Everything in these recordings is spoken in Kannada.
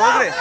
ಹೋಗ್ರಿ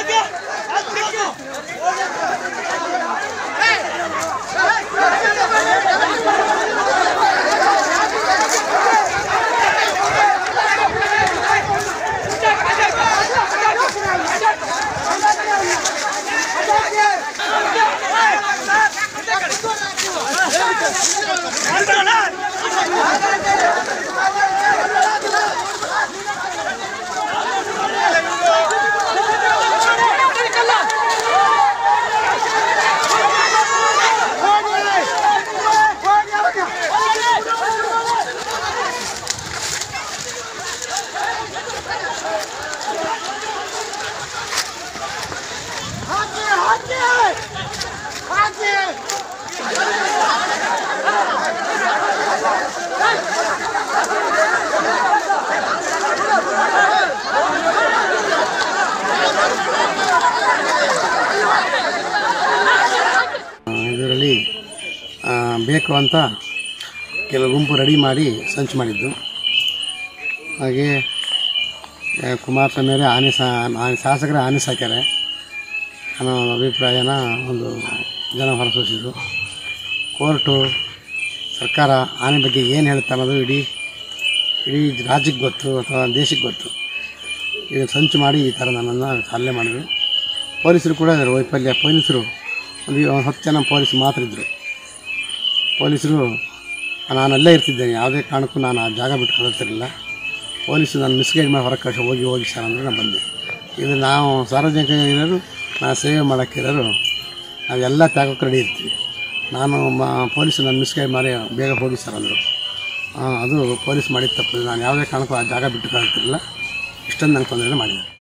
ಇದರಲ್ಲಿ ಆ, ಬೇಕು ಅಂತ ಕೆಲವು ಗುಂಪು ರೆಡಿ ಮಾಡಿ ಸಂಚು ಮಾಡಿದ್ದು ಹಾಗೆ ಆ, ಕುಮಾರಸ್ವಾಮಿ ಅವರೇ ಆನೆ ಸಾ ಆನೆ ಶಾಸಕರೇ ಆನೆ ಸಾಕ್ಯಾರೆ ಅನ್ನೋ ಒಂದು ಅಭಿಪ್ರಾಯನ ಒಂದು ಜನ ಹೊರಸೂಸಿದ್ರು ಕೋರ್ಟು ಸರ್ಕಾರ ಆನೆ ಬಗ್ಗೆ ಏನು ಹೇಳುತ್ತೆ ಅನ್ನೋದು ಇಡೀ ಇಡೀ ರಾಜ್ಯಕ್ಕೆ ಗೊತ್ತು ಅಥವಾ ದೇಶಕ್ಕೆ ಗೊತ್ತು ಇದು ಸಂಚು ಮಾಡಿ ಈ ಥರ ನನ್ನನ್ನು ಹಲ್ಲೆ ಮಾಡಿದ್ರು ಪೊಲೀಸರು ಕೂಡ ಅದರ ವೈಫಲ್ಯ ಪೊಲೀಸರು ಒಂದು ಒಂದು ಹತ್ತು ಜನ ಪೊಲೀಸ್ ಮಾತ್ರ ಇದ್ದರು ಪೊಲೀಸರು ನಾನು ಅಲ್ಲೇ ಇರ್ತಿದ್ದೇನೆ ಯಾವುದೇ ಕಾರಣಕ್ಕೂ ನಾನು ಆ ಜಾಗ ಬಿಟ್ಟು ಕಳಿಸ್ತಿರಲಿಲ್ಲ ಪೊಲೀಸರು ನಾನು ಮಿಸ್ಗೈಡ್ ಮಾಡಿ ಹೊರಗೆ ಕಳಿಸಿ ಹೋಗಿ ಹೋಗಿ ಸರ್ ಅಂದರೆ ನಾನು ಬಂದೆ ಇದು ನಾವು ಸಾರ್ವಜನಿಕರಿರೋರು ನಾವು ಸೇವೆ ಮಾಡೋಕ್ಕಿರೋರು ನಾವೆಲ್ಲ ತ್ಯಾಗಕ್ಕೆ ರೆಡಿ ಇರ್ತೀವಿ ನಾನು ಮ ಪೊಲೀಸರು ನಾನು ಮಿಸ್ಗೈಡ್ ಮಾಡಿ ಬೇಗ ಹೋಗಿ ಸರ್ ಅಂದರು ಅದು ಪೊಲೀಸ್ ಮಾಡಿದ ತಪ್ಪು ನಾನು ಯಾವುದೇ ಕಾರಣಕ್ಕೂ ಆ ಜಾಗ ಬಿಟ್ಟು ಕಳಿಸ್ತಿರಲಿಲ್ಲ ಇಷ್ಟೊಂದು ನಂಗೆ ತೊಂದರೆ ಮಾಡಿದ್ದಾರೆ